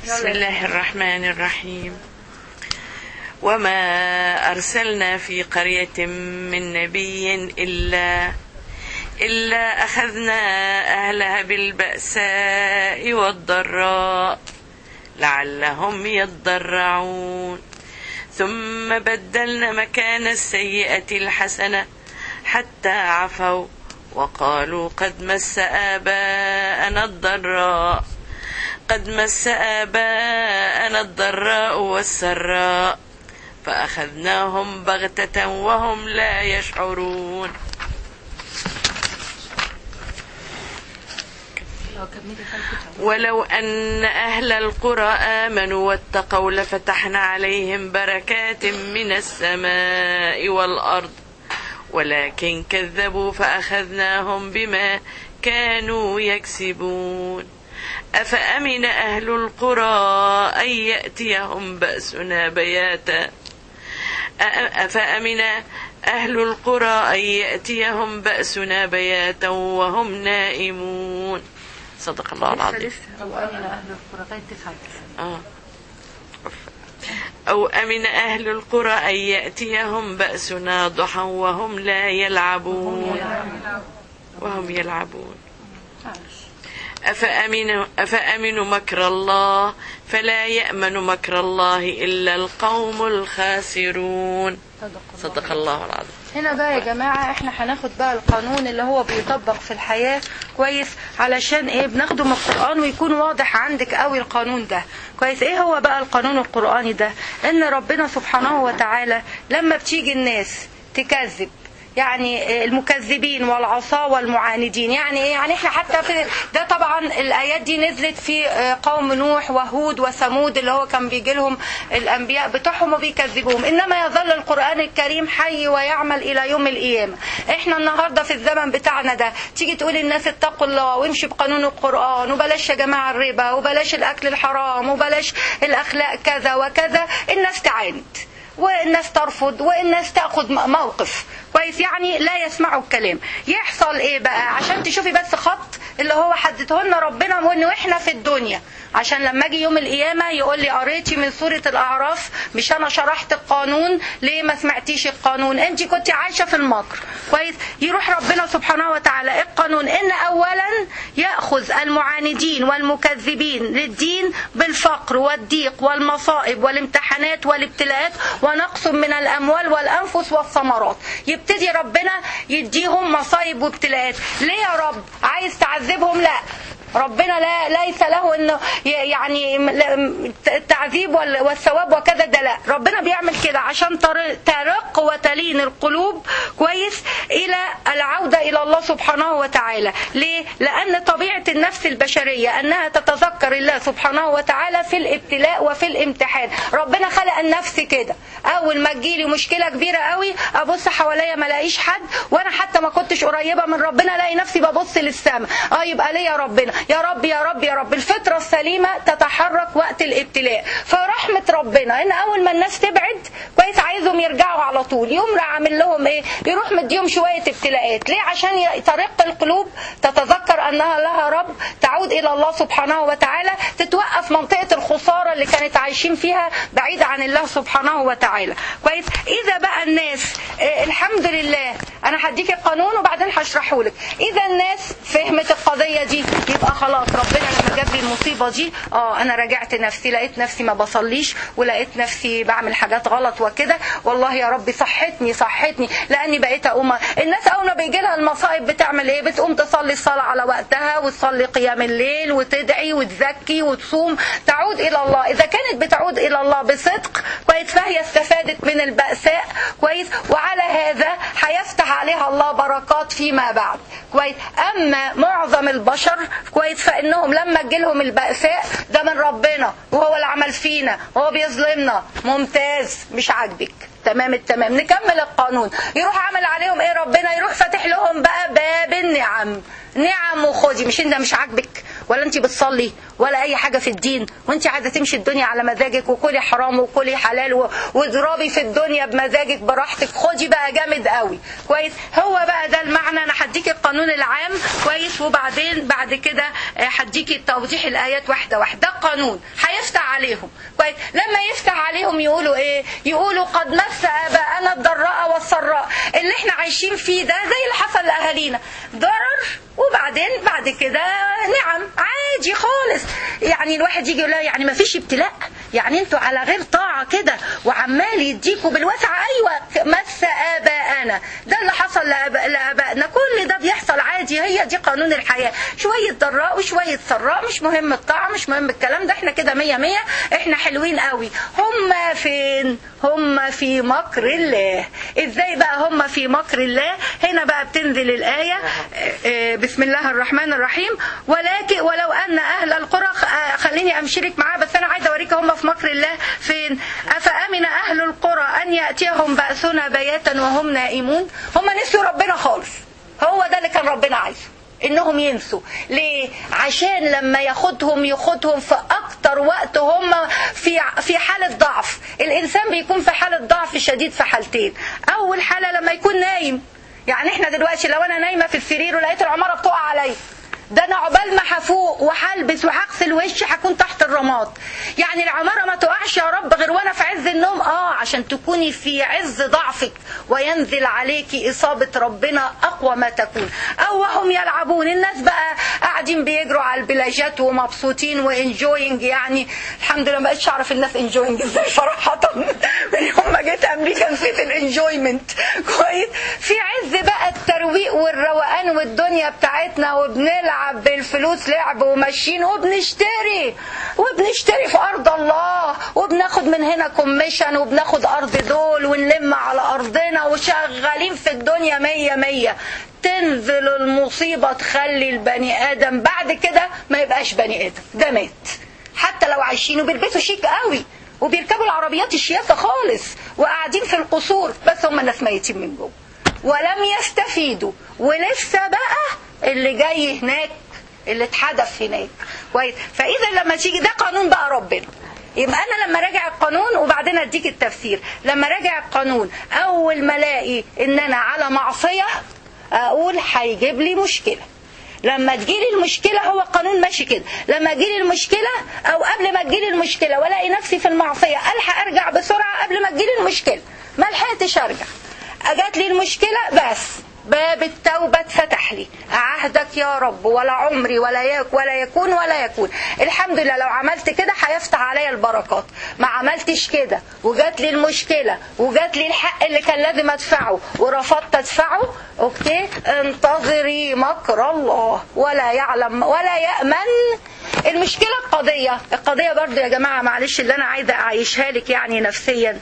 بسم الله الرحمن الرحيم وما أرسلنا في قرية من نبي إلا إلا أخذنا أهلها بالبأساء والضراء لعلهم يضرعون ثم بدلنا مكان السيئة الحسنة حتى عفوا وقالوا قد مس آباءنا الضراء قد مس آباءنا الضراء والسراء فأخذناهم بغتة وهم لا يشعرون ولو أن أهل القرى آمنوا واتقوا لفتحنا عليهم بركات من السماء والأرض ولكن كذبوا فأخذناهم بما كانوا يكسبون أفأمن أهل القرى أن يأتيهم بأسنا بياتا أفأمن أهل القرى أن يأتيهم بأسنا بياتا وهم نائمون صدق الله العظيم أو أمن أهل القرى غير تسعة آه. أو أمن أهل القرى أن يأتيهم بأسنا ضحى وهم لا يلعبون وهم يلعبون أفأمنوا, أفأمنوا مكر الله فلا يأمن مكر الله إلا القوم الخاسرون صدق الله العظيم هنا بقى يا جماعة احنا هناخد بقى القانون اللي هو بيطبق في الحياة كويس علشان ايه بناخده من القرآن ويكون واضح عندك قوي القانون ده كويس ايه هو بقى القانون القرآني ده ان ربنا سبحانه وتعالى لما بتيجي الناس تكذب يعني المكذبين والعصاة والمعاندين يعني ايه يعني احنا حتى في ده طبعا الايات دي نزلت في قوم نوح وهود وثمود اللي هو كان بيجي لهم الانبياء بتوعهم وبيكذبوهم انما يظل القران الكريم حي ويعمل الى يوم القيامه احنا النهارده في الزمن بتاعنا ده تيجي تقول الناس اتقوا الله وامشي بقانون القران وبلاش يا جماعه الربا وبلاش الاكل الحرام وبلاش الاخلاق كذا وكذا الناس تعاند والناس ترفض والناس تاخد موقف كويس يعني لا يسمعوا الكلام يحصل ايه بقى عشان تشوفي بس خط اللي هو حدده لنا ربنا وان احنا في الدنيا عشان لما اجي يوم القيامه يقول لي قريتي من سوره الاعراف مش انا شرحت القانون ليه ما سمعتيش القانون انت كنت عايشه في المكر كويس يروح ربنا سبحانه وتعالى ايه القانون ان اولا ياخذ المعاندين والمكذبين للدين بالفقر والضيق والمصائب والامتحانات والابتلاءات ونقص من الاموال والانفس والثمرات يبتدي ربنا يديهم مصايب وابتلاءات ليه يا رب عايز تعذبهم لا ربنا لا ليس له انه يعني التعذيب والثواب وكذا ده لا ربنا بيعمل كده عشان ترق وتلين القلوب كويس الى العوده الى الله سبحانه وتعالى ليه لان طبيعه النفس البشريه انها تتذكر الله سبحانه وتعالى في الابتلاء وفي الامتحان ربنا خلق النفس كده اول ما تجيلي مشكله كبيره قوي ابص حواليا ما الاقيش حد وانا حتى ما كنتش قريبه من ربنا الاقي نفسي ببص للسماء اه يبقى ليه يا ربنا يا رب يا رب يا رب الفطرة السليمة تتحرك وقت الابتلاء فرحمة ربنا ان اول ما الناس تبعد كويس عايزهم يرجعوا على طول يوم عامل لهم ايه يروح مديهم شوية ابتلاءات ليه عشان ترق القلوب تتذكر انها لها رب تعود الى الله سبحانه وتعالى تتوقف منطقة الخسارة اللي كانت عايشين فيها بعيدة عن الله سبحانه وتعالى كويس اذا بقى الناس إيه الحمد لله انا هديك القانون وبعدين هشرحه لك اذا الناس فهمت القضية دي يبقى خلاص ربنا لما جاب لي المصيبه دي اه انا راجعت نفسي لقيت نفسي ما بصليش ولقيت نفسي بعمل حاجات غلط وكده والله يا ربي صحتني صحتني لاني بقيت اقوم الناس اول ما بيجي لها المصائب بتعمل ايه بتقوم تصلي الصلاه على وقتها وتصلي قيام الليل وتدعي وتزكي وتصوم تعود الى الله اذا كانت بتعود الى الله بصدق كويس فهي استفادت من البأساء كويس وعلى هذا هيفتح عليها الله بركات فيما بعد كويس اما معظم البشر كويس فانهم لما تجيلهم البأساء ده من ربنا وهو اللي عمل فينا وهو بيظلمنا ممتاز مش عاجبك تمام التمام نكمل القانون يروح عمل عليهم ايه ربنا يروح فاتح لهم بقى باب النعم نعم وخدي مش انت مش عاجبك ولا انت بتصلي ولا اي حاجه في الدين وانت عايزه تمشي الدنيا على مزاجك وكلي حرام وكلي حلال و- واضربي في الدنيا بمزاجك براحتك خدي بقى جامد قوي كويس هو بقى ده المعنى انا هديكي القانون العام كويس وبعدين بعد كده آه، هديكي توضيح الايات واحده واحده ده قانون هيفتح عليهم كويس لما يفتح عليهم يقولوا ايه يقولوا قد مس اباءنا الضراء والسراء اللي احنا عايشين فيه ده زي اللي حصل لاهالينا ضرر وبعدين بعد كده نعم عادي خالص يعني الواحد يجي يقول لا يعني ما فيش ابتلاء يعني انتوا على غير طاعه كده وعمال يديكوا بالوسع ايوه مس اباءنا ده اللي حصل لآباء- لابائنا كل ده بيحصل عادي هي دي قانون الحياه شويه ضراء وشويه سراء مش مهم الطاعه مش مهم الكلام ده احنا كده مية مية احنا حلوين قوي هم فين هم في مكر الله ازاي بقى هم في مكر الله هنا بقى بتنزل الايه آه، آه، بسم الله الرحمن الرحيم ولكن ولو ان اهل القرى خ- آه، خليني امشيلك معاه بس انا عايزه اوريك هم في مكر الله فين افامن اهل القرى ان ياتيهم باسنا بياتا وهم نائمون هم نسيوا ربنا خالص هو ده اللي كان ربنا عايزه انهم ينسوا ليه عشان لما ياخدهم ياخدهم في اكتر وقت هم في في حاله ضعف الانسان بيكون في حاله ضعف شديد في حالتين اول حاله لما يكون نايم يعني احنا دلوقتي لو انا نايمه في السرير ولقيت العماره بتقع عليا ده انا عقبال ما هفوق وهلبس وهغسل وشي هكون تحت الرماد يعني العماره ما تقعش يا رب غير وانا في عز النوم اه عشان تكوني في عز ضعفك وينزل عليكي اصابه ربنا اقوى ما تكون او وهم يلعبون الناس بقى قاعدين بيجروا على البلاجات ومبسوطين وانجوينج يعني الحمد لله ما بقتش اعرف الناس انجوينج ازاي صراحه من يوم ما جيت امريكا نسيت الانجويمنت كويس في عز بقى الترويق والروقان والدنيا بتاعتنا وبنلعب بالفلوس لعب وماشيين وبنشتري وبنشتري في ارض الله وبناخد من هنا كوميشن وبناخد ارض دول ونلم على ارضنا وشغالين في الدنيا مية مية تنزل المصيبة تخلي البني ادم بعد كده ما يبقاش بني ادم ده مات حتى لو عايشين وبيلبسوا شيك قوي وبيركبوا العربيات الشياكة خالص وقاعدين في القصور بس هم ناس ميتين من جوه ولم يستفيدوا ولسه بقى اللي جاي هناك اللي اتحدث هناك كويس فاذا لما تيجي ده قانون بقى ربنا يبقى انا لما راجع القانون وبعدين اديك التفسير لما راجع القانون اول ما الاقي ان انا على معصيه اقول هيجيب لي مشكله لما تجيلي المشكلة هو القانون ماشي كده لما تجيلي المشكلة أو قبل ما تجيلي المشكلة والاقي نفسي في المعصية ألحق أرجع بسرعة قبل ما تجيلي المشكلة ما لحقتش أرجع أجت لي المشكلة بس باب التوبة اتفتح لي عهدك يا رب ولا عمري ولا يك ولا يكون ولا يكون الحمد لله لو عملت كده هيفتح عليا البركات ما عملتش كده وجات لي المشكلة وجات لي الحق اللي كان لازم ادفعه ورفضت ادفعه اوكي انتظري مكر الله ولا يعلم ولا يأمن المشكلة القضية القضية برضو يا جماعة معلش اللي انا عايزة اعيشها لك يعني نفسيا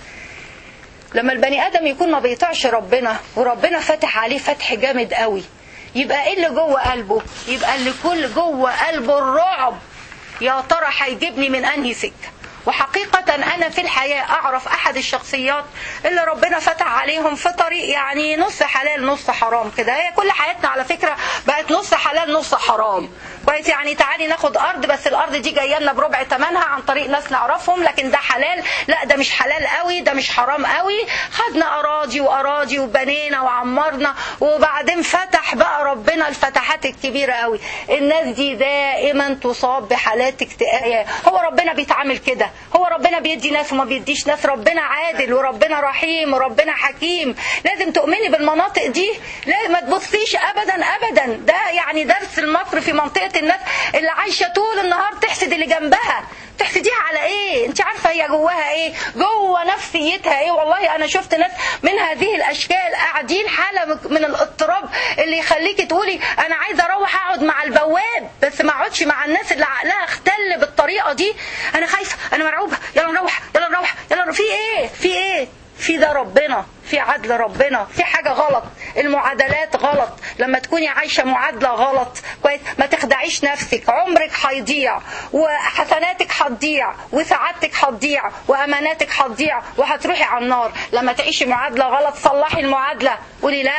لما البني ادم يكون ما بيطيعش ربنا وربنا فاتح عليه فتح جامد قوي يبقى ايه اللي جوه قلبه يبقى اللي كل جوه قلبه الرعب يا ترى هيجيبني من انهي سكه وحقيقة أنا في الحياة أعرف أحد الشخصيات اللي ربنا فتح عليهم في طريق يعني نص حلال نص حرام كده هي كل حياتنا على فكرة بقت نص حلال نص حرام كويس يعني تعالي ناخد أرض بس الأرض دي جاية لنا بربع ثمنها عن طريق ناس نعرفهم لكن ده حلال لا ده مش حلال قوي ده مش حرام قوي خدنا أراضي وأراضي وبنينا وعمرنا وبعدين فتح بقى ربنا الفتحات الكبيرة قوي الناس دي دائما تصاب بحالات اكتئاب هو ربنا بيتعامل كده هو ربنا بيدي ناس وما بيديش ناس ربنا عادل وربنا رحيم وربنا حكيم لازم تؤمني بالمناطق دي لا ما تبصيش ابدا ابدا ده يعني درس المكر في منطقه الناس اللي عايشه طول النهار تحسد اللي جنبها تحسديها على ايه انت عارفه هي جواها ايه جوه نفسيتها ايه والله انا شفت ناس من هذه الاشكال قاعدين حاله من الاضطراب اللي يخليكي تقولي انا عايزه اروح اقعد مع البواب بس ما اقعدش مع الناس اللي عقلها اختل بالطريقه دي انا خايفه انا مرعوبه يلا نروح يلا نروح يلا نروح. في ايه في ايه في ده ربنا في عدل ربنا في حاجة غلط المعادلات غلط لما تكوني عايشة معادلة غلط كويس ما تخدعيش نفسك عمرك هيضيع وحسناتك هتضيع وسعادتك هتضيع وأماناتك هتضيع وهتروحي على النار لما تعيشي معادلة غلط صلحي المعادلة قولي لا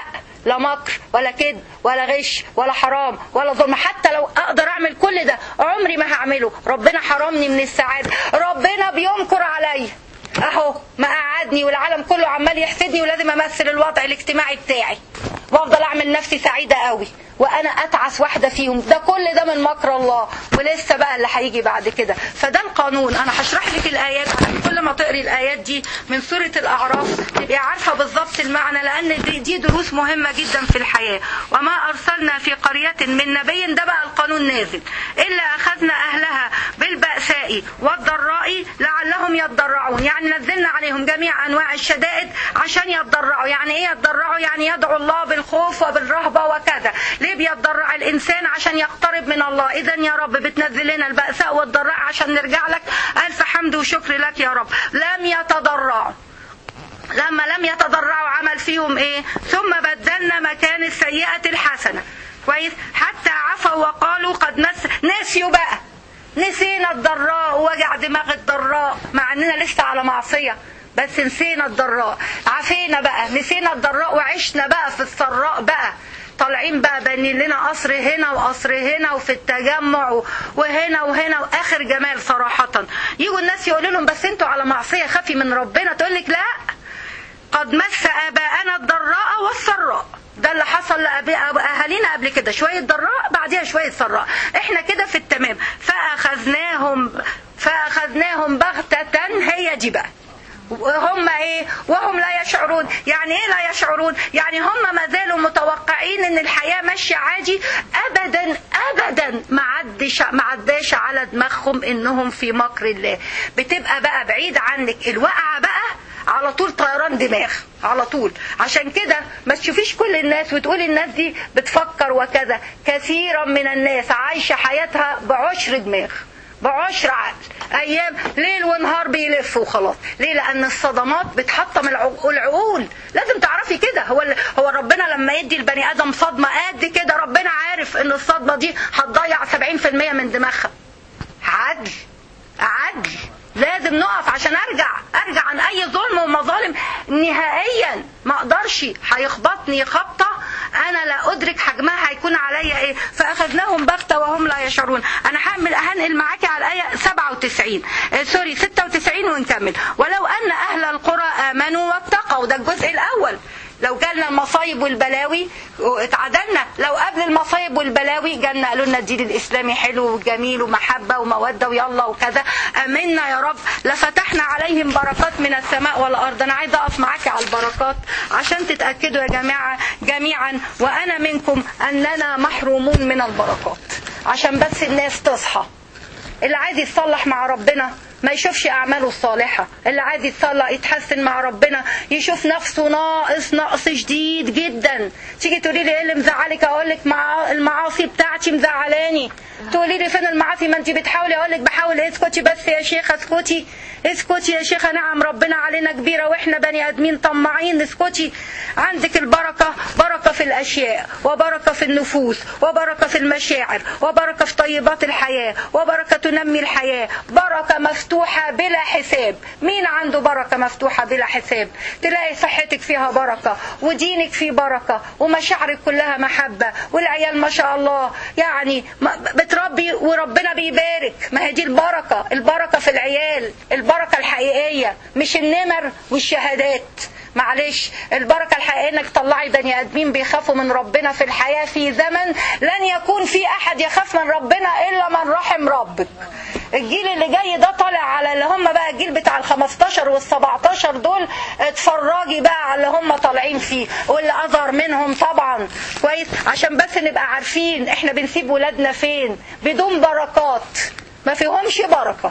لا مكر ولا كذب ولا غش ولا حرام ولا ظلم حتى لو اقدر اعمل كل ده عمري ما هعمله ربنا حرمني من السعاده ربنا بينكر عليا اهو ما قعدني والعالم كله عمال يحسدني ولازم امثل الوضع الاجتماعي بتاعي وافضل اعمل نفسي سعيده قوي وانا اتعس واحده فيهم ده كل ده من مكر الله ولسه بقى اللي هيجي بعد كده فده القانون انا هشرح لك الايات عشان كل ما تقري الايات دي من سوره الاعراف تبقي عارفه بالظبط المعنى لان دي, دي دروس مهمه جدا في الحياه وما ارسلنا في قريه من نبي ده بقى القانون نازل الا اخذنا اهلها بالباساء والضراء لعلهم يضرعون يعني نزلنا عليهم جميع انواع الشدائد عشان يتضرعوا يعني ايه يتضرعوا يعني يدعوا الله بالخوف وبالرهبه وكذا ليه بيتضرع الانسان عشان يقترب من الله اذا يا رب بتنزل لنا البأساء والضراء عشان نرجع لك الف حمد وشكر لك يا رب لم يتضرعوا لما لم يتضرعوا عمل فيهم ايه ثم بدلنا مكان السيئة الحسنة كويس حتى عفوا وقالوا قد نس نسيوا بقى نسينا الضراء ووجع دماغ الضراء مع اننا لسه على معصية بس نسينا الضراء عفينا بقى نسينا الضراء وعشنا بقى في السراء بقى طالعين بقى بانين لنا قصر هنا وقصر هنا وفي التجمع وهنا وهنا واخر جمال صراحة يجوا الناس يقولوا لهم بس انتوا على معصية خافي من ربنا تقول لك لا قد مس اباءنا الضراء والسراء ده اللي حصل لأهالينا قبل كده شوية ضراء بعدها شوية سراء احنا كده في التمام فأخذناهم فأخذناهم بغتة هي دي بقى وهم ايه وهم لا يشعرون يعني ايه لا يشعرون يعني هم ما زالوا متوقعين ان الحياه ماشيه عادي ابدا ابدا ما عدش ما عداش على دماغهم انهم في مكر الله بتبقى بقى بعيد عنك الوقعه بقى على طول طيران دماغ على طول عشان كده ما تشوفيش كل الناس وتقولي الناس دي بتفكر وكذا كثيرا من الناس عايشه حياتها بعشر دماغ بعشر عقل ايام ليل ونهار بيلف وخلاص ليه لان الصدمات بتحطم العقول لازم تعرفي كده هو هو ربنا لما يدي البني ادم صدمه قد كده ربنا عارف ان الصدمه دي هتضيع 70% من دماغها عدل عدل لازم نقف عشان ارجع ارجع عن اي ظلم ومظالم نهائيا ما اقدرش هيخبطني خبطه انا لا ادرك حجمها هيكون عليا ايه فاخذناهم بغته وهم لا يشعرون انا هعمل هنقل معاكي على الايه 97 آه سوري 96 ونكمل ولو ان اهل القرى امنوا واتقوا ده الجزء الاول لو جالنا المصايب والبلاوي اتعدلنا لو قبل المصايب والبلاوي جالنا قالوا لنا الدين الاسلامي حلو وجميل ومحبه وموده ويلا وكذا امنا يا رب لفتحنا عليهم بركات من السماء والارض انا عايزه اقف معاكي على البركات عشان تتاكدوا يا جماعه جميعا وانا منكم اننا محرومون من البركات عشان بس الناس تصحى اللي عايز يتصلح مع ربنا ما يشوفش اعماله الصالحه اللي عايز يتصلح يتحسن مع ربنا يشوف نفسه ناقص نقص شديد جدا تيجي تقولي لي ايه اللي مزعلك اقول لك مع المعاصي بتاعتي مزعلاني تقولي لي فين المعاصي ما انت بتحاولي اقول لك بحاول اسكتي بس يا شيخه اسكتي اسكتي يا شيخه نعم ربنا علينا كبيره واحنا بني ادمين طماعين اسكتي عندك البركه بركه في الاشياء وبركه في النفوس وبركه في المشاعر وبركه في طيبات الحياه وبركه تنمي الحياه بركه مفتوحه بلا حساب مين عنده بركه مفتوحه بلا حساب تلاقي صحتك فيها بركه ودينك فيه بركه ومشاعرك كلها محبه والعيال ما شاء الله يعني بتربي وربنا بيبارك ما هي دي البركه البركه في العيال البركه الحقيقيه مش النمر والشهادات معلش البركة الحقيقية انك تطلعي بني ادمين بيخافوا من ربنا في الحياة في زمن لن يكون في احد يخاف من ربنا الا من رحم ربك الجيل اللي جاي ده طالع على اللي هم بقى الجيل بتاع ال 15 وال 17 دول اتفرجي بقى على اللي هم طالعين فيه واللي اصغر منهم طبعا كويس عشان بس نبقى عارفين احنا بنسيب ولادنا فين بدون بركات ما فيهمش بركة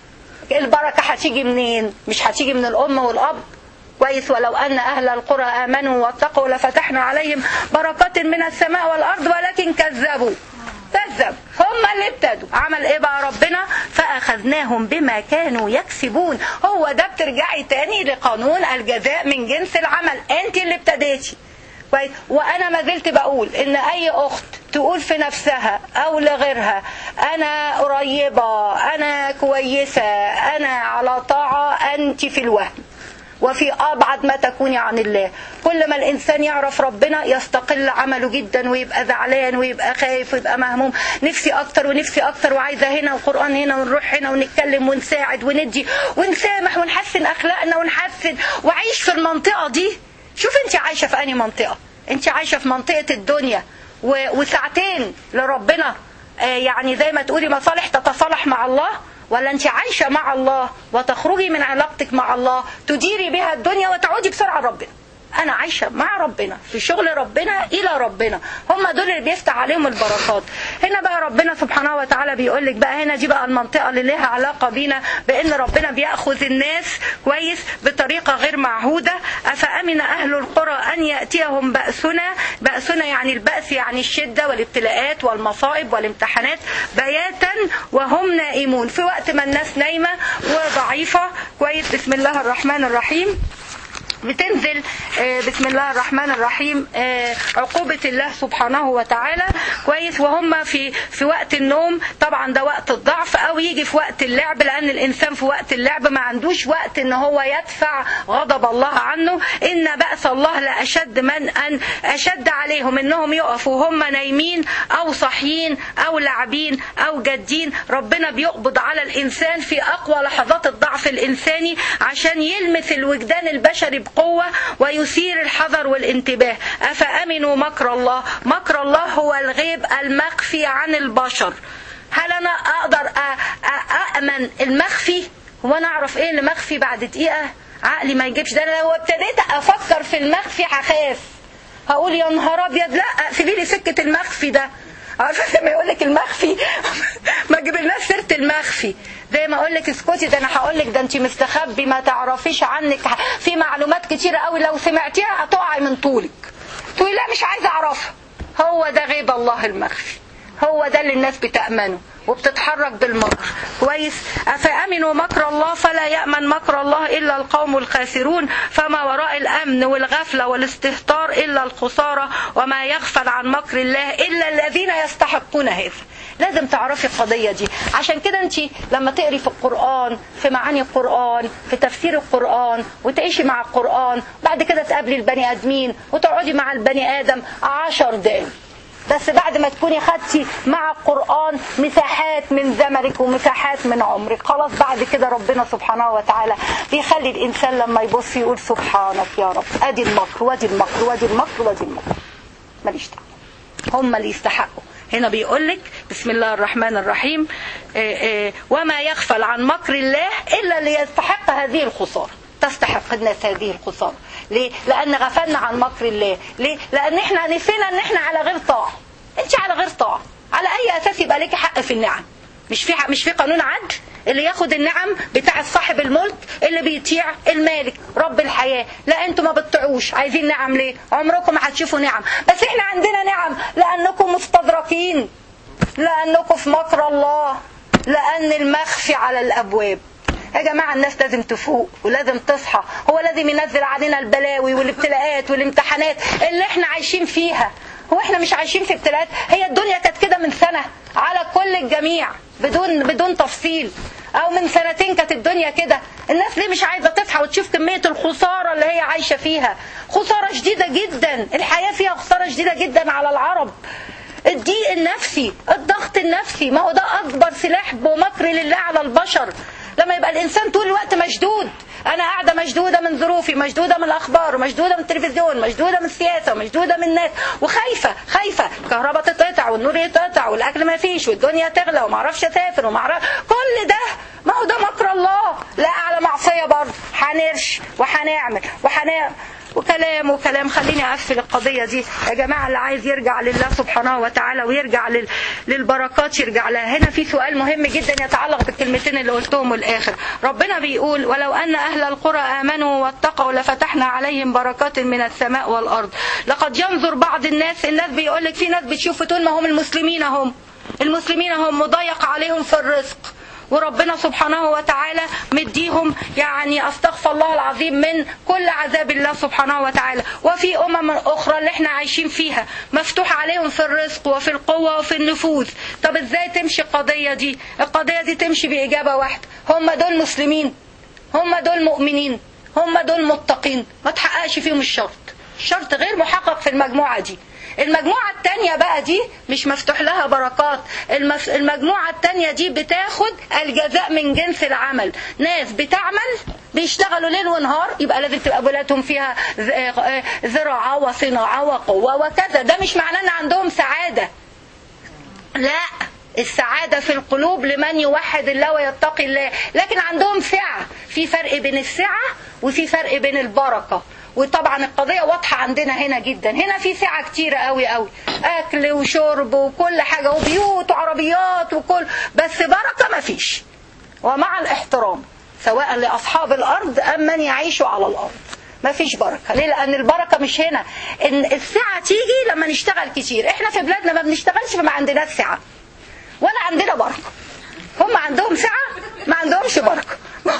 البركة هتيجي منين مش هتيجي من الام والاب كويس ولو أن أهل القرى آمنوا واتقوا لفتحنا عليهم بركات من السماء والأرض ولكن كذبوا كذب هم اللي ابتدوا عمل ايه بقى ربنا فاخذناهم بما كانوا يكسبون هو ده بترجعي تاني لقانون الجزاء من جنس العمل انت اللي ابتديتي كويس وانا ما زلت بقول ان اي اخت تقول في نفسها او لغيرها انا قريبه انا كويسه انا على طاعه انت في الوهم وفي أبعد ما تكوني عن الله كل ما الإنسان يعرف ربنا يستقل عمله جدا ويبقى زعلان ويبقى خايف ويبقى مهموم نفسي أكتر ونفسي أكتر وعايزة هنا وقرآن هنا ونروح هنا ونتكلم ونساعد وندي ونسامح ونحسن أخلاقنا ونحسن وعيش في المنطقة دي شوف انت عايشة في أي منطقة انت عايشة في منطقة الدنيا و- وساعتين لربنا آه، يعني زي ما تقولي مصالح تتصالح مع الله ولا انت عايشة مع الله وتخرجي من علاقتك مع الله تديري بها الدنيا وتعودي بسرعة ربنا انا عايشة مع ربنا في شغل ربنا الى ربنا هم دول اللي بيفتح عليهم البركات هنا بقى ربنا سبحانه وتعالى بيقول لك بقى هنا دي بقى المنطقة اللي لها علاقة بينا بان ربنا بيأخذ الناس كويس بطريقة غير معهودة افأمن اهل القرى ان يأتيهم بأسنا بأسنا يعني البأس يعني الشدة والابتلاءات والمصائب والامتحانات بياتا وهم نائمون في وقت ما الناس نايمة وضعيفة كويس بسم الله الرحمن الرحيم بتنزل آه، بسم الله الرحمن الرحيم آه، عقوبة الله سبحانه وتعالى كويس وهم في في وقت النوم طبعا ده وقت الضعف او يجي في وقت اللعب لان الانسان في وقت اللعب ما عندوش وقت ان هو يدفع غضب الله عنه ان بأس الله لاشد من ان اشد عليهم انهم يقفوا وهم نايمين او صاحيين او لاعبين او جادين ربنا بيقبض على الانسان في اقوى لحظات الضعف الانساني عشان يلمس الوجدان البشري بقوة ويثير الحذر والانتباه أفأمنوا مكر الله مكر الله هو الغيب المخفي عن البشر هل أنا أقدر أ- أ- أأمن المخفي وأنا أعرف إيه اللي مخفي بعد دقيقة عقلي ما يجيبش ده أنا لو ابتديت أفكر في المخفي هخاف هقول يا نهار أبيض لا اقفلي لي سكة المخفي ده عارفه لما يقول لك المخفي ما تجيبلناش سيره المخفي زي ما اقول لك اسكتي ده انا هقول لك ده انت مستخبي ما تعرفيش عنك في معلومات كتيره قوي لو سمعتيها هتقعي من طولك تقولي لا مش عايزه اعرفها هو ده غيب الله المخفي هو ده اللي الناس بتأمنه وبتتحرك بالمكر كويس أفأمنوا مكر الله فلا يأمن مكر الله إلا القوم الخاسرون فما وراء الأمن والغفلة والاستهتار إلا الخسارة وما يغفل عن مكر الله إلا الذين يستحقون هذا لازم تعرفي القضية دي عشان كده انت لما تقري في القرآن في معاني القرآن في تفسير القرآن وتعيشي مع القرآن بعد كده تقابلي البني آدمين وتقعدي مع البني آدم عشر دقايق بس بعد ما تكوني خدتي مع القرآن مساحات من زمنك ومساحات من عمرك خلاص بعد كده ربنا سبحانه وتعالى بيخلي الإنسان لما يبص يقول سبحانك يا رب أدي المكر وادي المكر وادي المكر وادي المكر ماليش دعوة هم اللي يستحقوا هنا بيقول لك بسم الله الرحمن الرحيم آه، آه، وما يغفل عن مكر الله إلا اللي يستحق هذه الخسارة تستحق الناس هذه الخسارة ليه؟ لأن غفلنا عن مكر الله ليه؟ لأن احنا نسينا ان احنا على غير طاعة انت على غير طاعة على أي أساس يبقى لك حق في النعم مش في مش في قانون عدل اللي ياخد النعم بتاع صاحب الملك اللي بيطيع المالك رب الحياة لا انتوا ما بتطيعوش عايزين نعم ليه عمركم ما هتشوفوا نعم بس احنا عندنا نعم لأنكم مستدركين لأنكم في مكر الله لأن المخفي على الأبواب يا جماعة الناس لازم تفوق ولازم تصحى هو لازم ينزل علينا البلاوي والابتلاءات والامتحانات اللي احنا عايشين فيها هو احنا مش عايشين في ابتلاءات هي الدنيا كانت كده من سنة على كل الجميع بدون بدون تفصيل او من سنتين كانت الدنيا كده الناس ليه مش عايزة تصحى وتشوف كمية الخسارة اللي هي عايشة فيها خسارة شديدة جدا الحياة فيها خسارة شديدة جدا على العرب الضيق النفسي الضغط النفسي ما هو ده اكبر سلاح ومكر لله على البشر لما يبقى الانسان طول الوقت مشدود انا قاعده مشدوده من ظروفي مشدوده من الاخبار مشدوده من التلفزيون مشدوده من السياسه مشدوده من الناس وخايفه خايفه الكهرباء تتقطع والنور يتقطع والاكل ما فيش والدنيا تغلى وما اعرفش اسافر وما اعرف كل ده ما هو ده مكر الله لا على معصيه برضه هنرش وهنعمل وهنعمل وكلام وكلام خليني اقفل القضيه دي يا جماعه اللي عايز يرجع لله سبحانه وتعالى ويرجع لل... للبركات يرجع لها هنا في سؤال مهم جدا يتعلق بالكلمتين اللي قلتهم الاخر ربنا بيقول ولو ان اهل القرى امنوا واتقوا لفتحنا عليهم بركات من السماء والارض لقد ينظر بعض الناس الناس بيقول لك في ناس بتشوف تقول ما هم المسلمين هم المسلمين هم مضيق عليهم في الرزق وربنا سبحانه وتعالى مديهم يعني استغفر الله العظيم من كل عذاب الله سبحانه وتعالى وفي امم اخرى اللي احنا عايشين فيها مفتوح عليهم في الرزق وفي القوه وفي النفوذ طب ازاي تمشي القضيه دي القضيه دي تمشي باجابه واحده هم دول مسلمين هم دول مؤمنين هم دول متقين ما تحققش فيهم الشرط الشرط غير محقق في المجموعة دي المجموعة التانية بقى دي مش مفتوح لها بركات المف... المجموعة التانية دي بتاخد الجزاء من جنس العمل ناس بتعمل بيشتغلوا ليل ونهار يبقى لازم تبقى بلادهم فيها زراعة وصناعة وقوة وكذا ده مش معناه ان عندهم سعادة لا السعادة في القلوب لمن يوحد الله ويتقي الله لكن عندهم سعة في فرق بين السعة وفي فرق بين البركة وطبعا القضية واضحة عندنا هنا جدا هنا في سعة كتيرة قوي قوي أكل وشرب وكل حاجة وبيوت وعربيات وكل بس بركة ما فيش ومع الاحترام سواء لأصحاب الأرض أم من يعيش على الأرض ما فيش بركة ليه لأن البركة مش هنا إن السعة تيجي لما نشتغل كتير إحنا في بلادنا ما بنشتغلش فما عندناش سعة ولا عندنا بركة هم عندهم سعة ما عندهمش بركة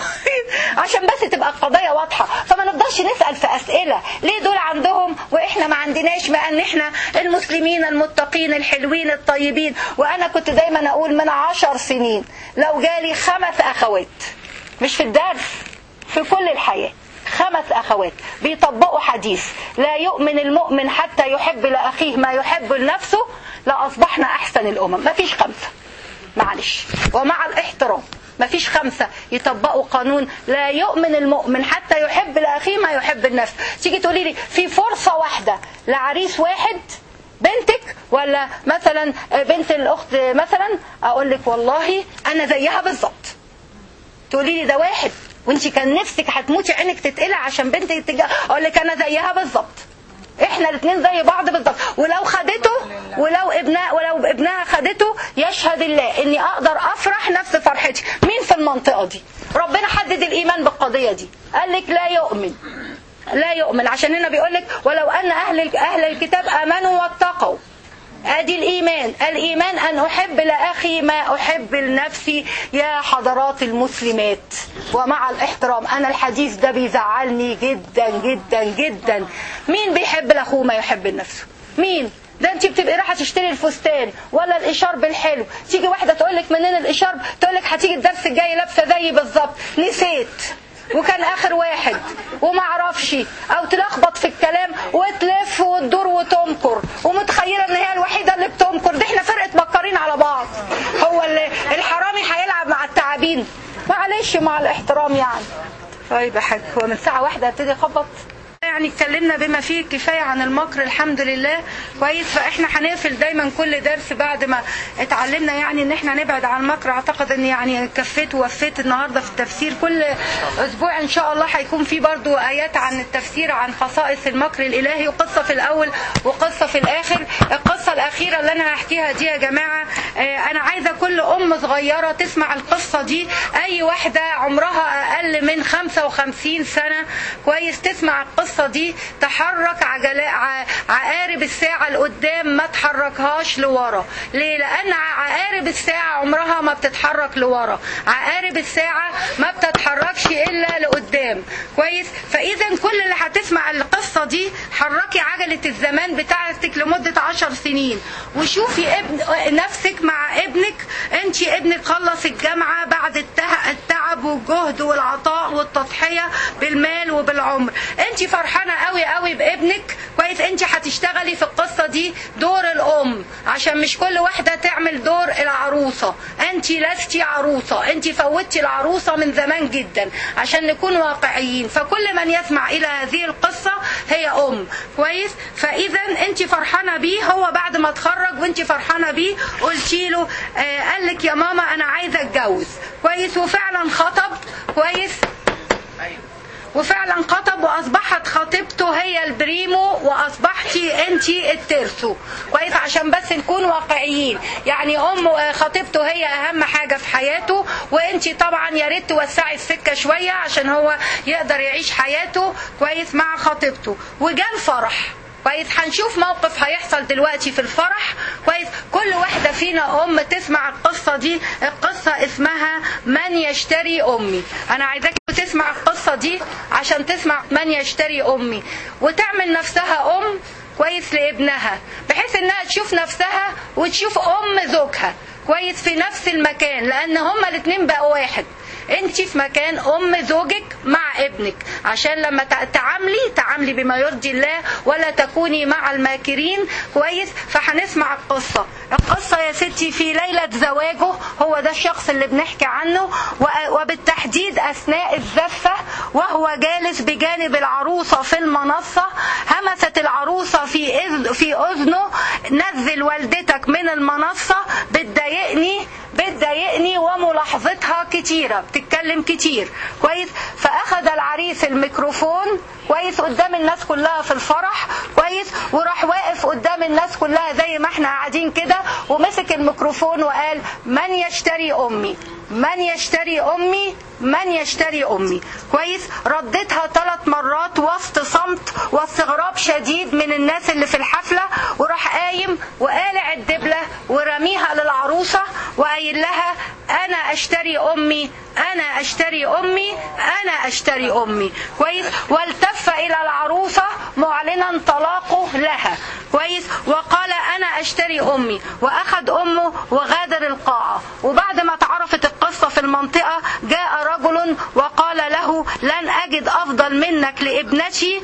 عشان بس تبقى القضية واضحة فما نفضلش نسأل في أسئلة ليه دول عندهم وإحنا ما عندناش مع أن إحنا المسلمين المتقين الحلوين الطيبين وأنا كنت دايما أقول من عشر سنين لو جالي خمس أخوات مش في الدرس في كل الحياة خمس أخوات بيطبقوا حديث لا يؤمن المؤمن حتى يحب لأخيه ما يحب لنفسه لأصبحنا أحسن الأمم ما فيش خمسة معلش ومع الاحترام ما فيش خمسة يطبقوا قانون لا يؤمن المؤمن حتى يحب لأخيه ما يحب النفس تيجي تقولي لي في فرصة واحدة لعريس واحد بنتك ولا مثلا بنت الأخت مثلا أقول لك والله أنا زيها بالظبط تقولي لي ده واحد وانت كان نفسك هتموتي عينك تتقلع عشان بنتك تجا اقول لك انا زيها بالظبط احنا الاثنين زي بعض بالظبط ولو خدته ولو ابنها ولو ابنها خدته يشهد الله اني اقدر افرح نفس فرحتي مين في المنطقه دي ربنا حدد الايمان بالقضيه دي قال لك لا يؤمن لا يؤمن عشان هنا بيقول لك ولو ان اهل اهل الكتاب امنوا واتقوا ادي الايمان الايمان ان احب لاخي ما احب لنفسي يا حضرات المسلمات ومع الاحترام انا الحديث ده بيزعلني جدا جدا جدا مين بيحب لاخوه ما يحب لنفسه مين ده انت بتبقي رايحه تشتري الفستان ولا الاشارب الحلو تيجي واحده تقول لك منين الاشارب تقول لك هتيجي الدرس الجاي لابسه زيي بالظبط نسيت وكان اخر واحد وما اعرفش او تلخبط في الكلام وتلف وتدور وتمكر ومتخيله ان هي الوحيده اللي بتمكر دي احنا فرقه مكرين على بعض هو اللي الحرامي هيلعب مع التعابين معلش مع الاحترام يعني طيب يا حاج هو من ساعه واحده هبتدي اخبط يعني اتكلمنا بما فيه الكفاية عن المكر الحمد لله كويس فاحنا هنقفل دايما كل درس بعد ما اتعلمنا يعني ان احنا نبعد عن المكر اعتقد ان يعني كفيت ووفيت النهارده في التفسير كل اسبوع ان شاء الله هيكون في برضو ايات عن التفسير عن خصائص المكر الالهي وقصة في الاول وقصة في الاخر القصة الاخيرة اللي انا هحكيها دي يا جماعة اه انا عايزة كل ام صغيرة تسمع القصة دي اي واحدة عمرها اقل من 55 سنة كويس تسمع القصة القصة دي تحرك عجلاء عقارب الساعة لقدام ما تحركهاش لورا ليه لأن عقارب الساعة عمرها ما بتتحرك لورا عقارب الساعة ما بتتحركش إلا لقدام كويس فإذا كل اللي هتسمع القصة دي حركي عجلة الزمان بتاعتك لمدة عشر سنين وشوفي ابن نفسك مع ابنك انت ابنك خلص الجامعة بعد التعب والجهد والعطاء والتضحية بالمال وبالعمر انت فرحانة قوي قوي بابنك كويس انت هتشتغلي في القصة دي دور الام عشان مش كل واحدة تعمل دور العروسة انت لستي عروسة انت فوتي العروسة من زمان جدا عشان نكون واقعيين فكل من يسمع الى هذه القصة هي ام كويس فاذا انت فرحانة بيه هو بعد ما اتخرج وانت فرحانة بيه قلتي له آه قال لك يا ماما انا عايزة اتجوز كويس وفعلا خطب كويس وفعلا خطب واصبحت خطيبته هي البريمو واصبحتي انت الترسو كويس عشان بس نكون واقعيين يعني ام خطيبته هي اهم حاجه في حياته وانت طبعا يا ريت توسعي السكه شويه عشان هو يقدر يعيش حياته كويس مع خطيبته وجا الفرح كويس هنشوف موقف هيحصل دلوقتي في الفرح كويس كل واحده فينا ام تسمع القصه دي القصه اسمها من يشتري امي انا عايزاك تسمع القصه دي عشان تسمع من يشتري امي وتعمل نفسها ام كويس لابنها بحيث انها تشوف نفسها وتشوف ام زوجها كويس في نفس المكان لان هما الاثنين بقوا واحد انت في مكان ام زوجك مع ابنك عشان لما تع- تعاملي تعاملي بما يرضي الله ولا تكوني مع الماكرين كويس فهنسمع القصة القصة يا ستي في ليلة زواجه هو ده الشخص اللي بنحكي عنه و- وبالتحديد أثناء الزفة وهو جالس بجانب العروسة في المنصة همست العروسة في إذ- في أذنه نزل والدتك من المنصة بتضايقني بتضايقني وملاحظتها كتيرة بتتكلم كتير كويس فأخذ العريس الميكروفون كويس قدام الناس كلها في الفرح كويس وراح واقف قدام الناس كلها زي ما احنا قاعدين كده ومسك الميكروفون وقال من يشتري أمي من يشتري أمي من يشتري أمي كويس ردتها ثلاث مرات وسط صمت واستغراب شديد من الناس اللي في الحفلة وراح قايم وقالع الدبلة ورميها للعروسة وقايل لها أنا أشتري أمي أنا أشتري أمي أنا أشتري أمي كويس والتف إلى العروسة معلنا طلاقه لها كويس وقال أنا أشتري أمي وأخذ أمه وغادر القاعة وبعد ما اتعرفت القصة في المنطقة جاء رجل وقال له لن أجد أفضل منك لابنتي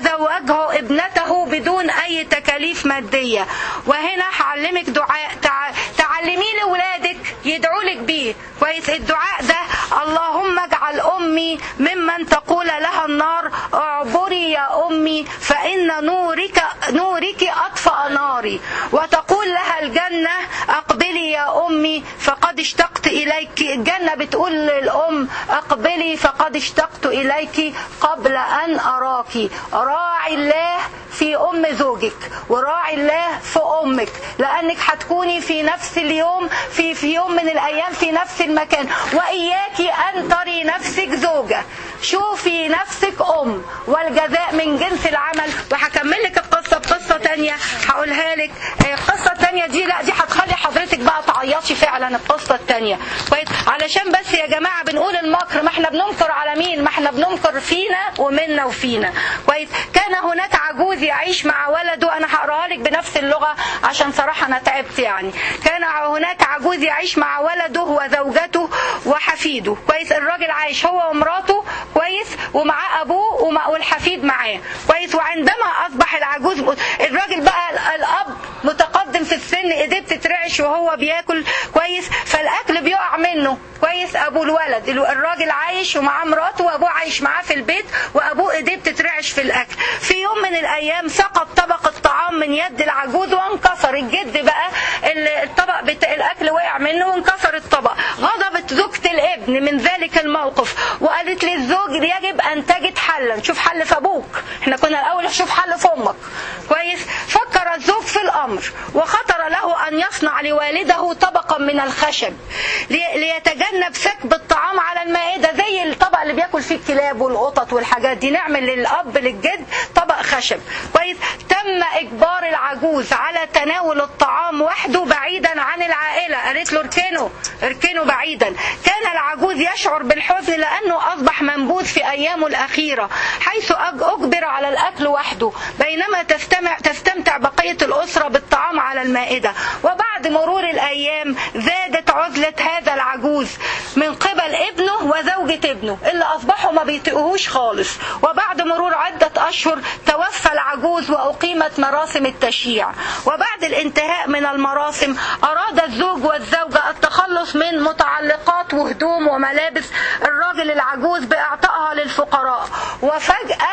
وزوجه ابنته بدون أي تكاليف مادية وهنا هعلمك دعاء تع... تعلميه لولادك يدعوا لك بيه كويس الدعاء ده اللهم اجعل أمي ممن تقول لها النار اعبري يا أمي فإن نورك نورك أطفأ ناري وتقول لها الجنة أقبلي يا أمي فقد اشتقت إليك الجنة بتقول للأم أقبلي فقد اشتقت إليك قبل أن أراك راعي الله في أم زوجك وراعي الله في أمك لأنك هتكوني في نفس اليوم في, في يوم من الأيام في نفس المكان وإياك أن تري نفسك زوجة شوفي نفسك أم والجزاء من جنس العمل وهكمل لك القصة بقصة تانية هقولها لك آه، القصة التانية دي لا دي هتخلي حضرتك بقى تعيطي فعلا القصة التانية كويس علشان بس يا جماعة بنقول المكر ما احنا بننكر على مين ما احنا بننكر فينا ومنا وفينا كويس كان هناك عجوز يعيش مع ولده انا هقراها لك بنفس اللغة عشان صراحة انا تعبت يعني كان هناك عجوز يعيش مع ولده وزوجته وحفيده كويس الراجل عايش هو ومراته كويس ومعاه ابوه ومع- والحفيد معاه كويس وعندما اصبح العجوز الراجل بقى ال- الاب متقدم في السن ايديه بتترعش وهو بياكل كويس فالاكل بيقع منه كويس ابو الولد ال- الراجل عايش ومعاه مراته وابوه عايش معاه في البيت وابوه ايديه بتترعش في الاكل في يوم من الايام سقط طبق الطعام من يد العجوز وانكسر الجد بقى ال- الطبق بتاع الاكل وقع منه وانكسر الطبق غضبت زوجة الابن من ذلك الموقف وقالت للزوج يجب ان تجد حلا شوف حل في ابوك احنا كنا الاول نشوف حل في امك كويس فكر الزوج في الامر وخطر له ان يصنع لوالده طبقا من الخشب لي- ليتجنب سكب الطعام على المائده زي الطبق اللي بياكل فيه الكلاب والقطط والحاجات دي نعمل للاب للجد طبق خشب كويس تم اجبار العجوز على تناول الطعام وحده بعيدا عن العائله قالت له اركنه اركنه بعيدا كان العجوز يشعر بالحزن لانه اصبح منبوذ في ايامه الاخيره حيث أج- اجبر على الاكل وحده بينما تستمع تستمتع بقيه الاسره بالطعام على المائده وبعد مرور الايام زادت عزله هذا العجوز من قبل ابنه وزوجة ابنه اللي اصبحوا ما بيطيقوهوش خالص وبعد مرور عدة اشهر توفى العجوز واقيمت مراسم التشييع وبعد الانتهاء من المراسم اراد الزوج والزوجة التخلص من متعلقات وهدوم وملابس الراجل العجوز باعطائها للفقراء وفجأة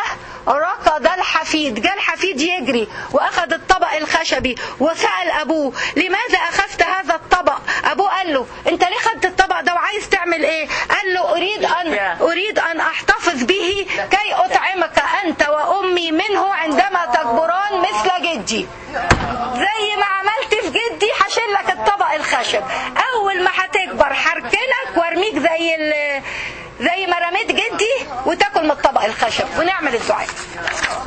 ركض الحفيد جاء الحفيد يجري واخذ الطبق الخشبي وسأل ابوه لماذا اخذت هذا الطبق ابوه قال له انت ليه خدت الطبق ده وعايز تعمل ايه قال له اريد ان اريد ان احتفظ به كي اطعمك انت وامي منه عندما تكبران مثل جدي زي ما عملت في جدي هشيل لك الطبق الخشب اول ما هتكبر هركنك وارميك زي ال- زي ما رميت جدي وتاكل من الطبق الخشب ونعمل الدعاء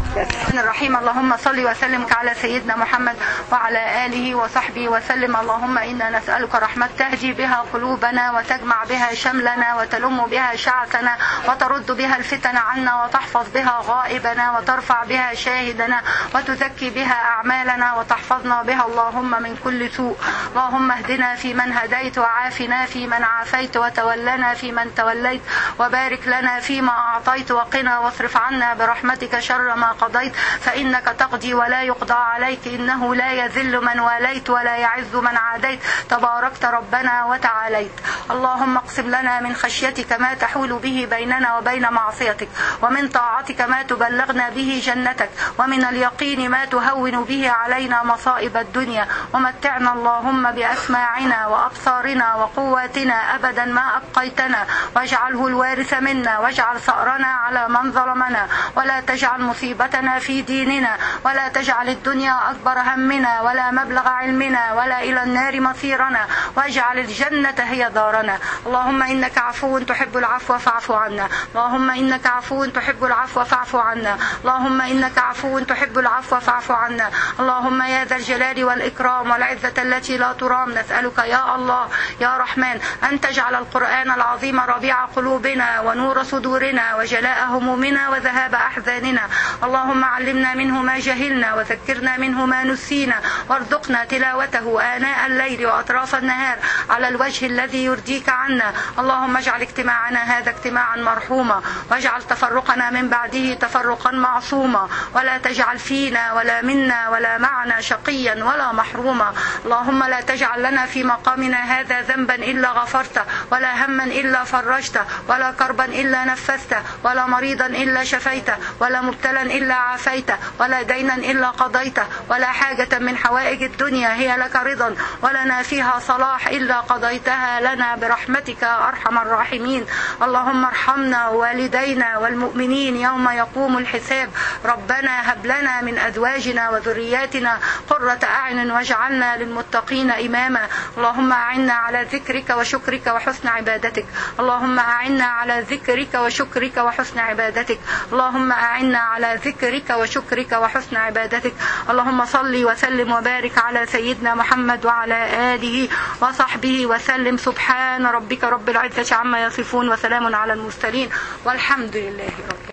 الرحمن الرحيم اللهم صل وسلم على سيدنا محمد وعلى آله وصحبه وسلم اللهم إنا نسألك رحمة تهدي بها قلوبنا وتجمع بها شملنا وتلم بها شعثنا وترد بها الفتن عنا وتحفظ بها غائبنا وترفع بها شاهدنا وتزكي بها أعمالنا وتحفظنا بها اللهم من كل سوء اللهم اهدنا في من هديت وعافنا في من عافيت وتولنا في من توليت وبارك لنا فيما أعطيت وقنا واصرف عنا برحمتك شر ما قضيت فإنك تقضي ولا يقضى عليك إنه لا يذل من واليت ولا يعز من عاديت تباركت ربنا وتعاليت اللهم اقسم لنا من خشيتك ما تحول به بيننا وبين معصيتك ومن طاعتك ما تبلغنا به جنتك ومن اليقين ما تهون به علينا مصائب الدنيا ومتعنا اللهم بأسماعنا وأبصارنا وقواتنا أبدا ما أبقيتنا واجعله الوارث منا واجعل ثأرنا على من ظلمنا ولا تجعل مصيبتنا في ديننا ولا تجعل الدنيا أكبر همنا ولا مبلغ علمنا ولا إلى النار مصيرنا واجعل الجنة هي دارنا اللهم إنك عفو تحب العفو فاعف عنا اللهم إنك عفو تحب العفو فاعف عنا اللهم إنك عفو تحب العفو فاعف عنا اللهم يا ذا الجلال والإكرام والعزة التي لا ترام نسألك يا الله يا رحمن أن تجعل القرآن العظيم ربيع قلوبنا ونور صدورنا وجلاء همومنا وذهاب أحزاننا اللهم علمنا منه ما جهلنا وذكرنا منه ما نسينا وارزقنا تلاوته آناء الليل وأطراف النهار على الوجه الذي يرضيك عنا اللهم اجعل اجتماعنا هذا اجتماعا مرحوما واجعل تفرقنا من بعده تفرقا معصوما ولا تجعل فينا ولا منا ولا معنا شقيا ولا محروما اللهم لا تجعل لنا في مقامنا هذا ذنبا إلا غفرته ولا هما إلا فرجته ولا كربا إلا نفسته ولا مريضا إلا شفيته ولا مبتلا إلا عافيته ولا دينا إلا قضيته ولا حاجة من حوائج الدنيا هي لك رضا ولنا فيها صلاح إلا قضيتها لنا برحمتك يا أرحم الراحمين اللهم ارحمنا والدينا والمؤمنين يوم يقوم الحساب ربنا هب لنا من أزواجنا وذرياتنا قرة أعين واجعلنا للمتقين إماما اللهم أعنا على ذكرك وشكرك وحسن عبادتك اللهم أعنا على ذكرك وشكرك وحسن عبادتك اللهم أعنا على ذكرك وشكرك وحسن عبادتك اللهم صل وسلم وبارك على سيدنا محمد وعلى آله وصحبه وسلم سبحان ربك رب العزة عما يصفون وسلام على المرسلين والحمد لله رب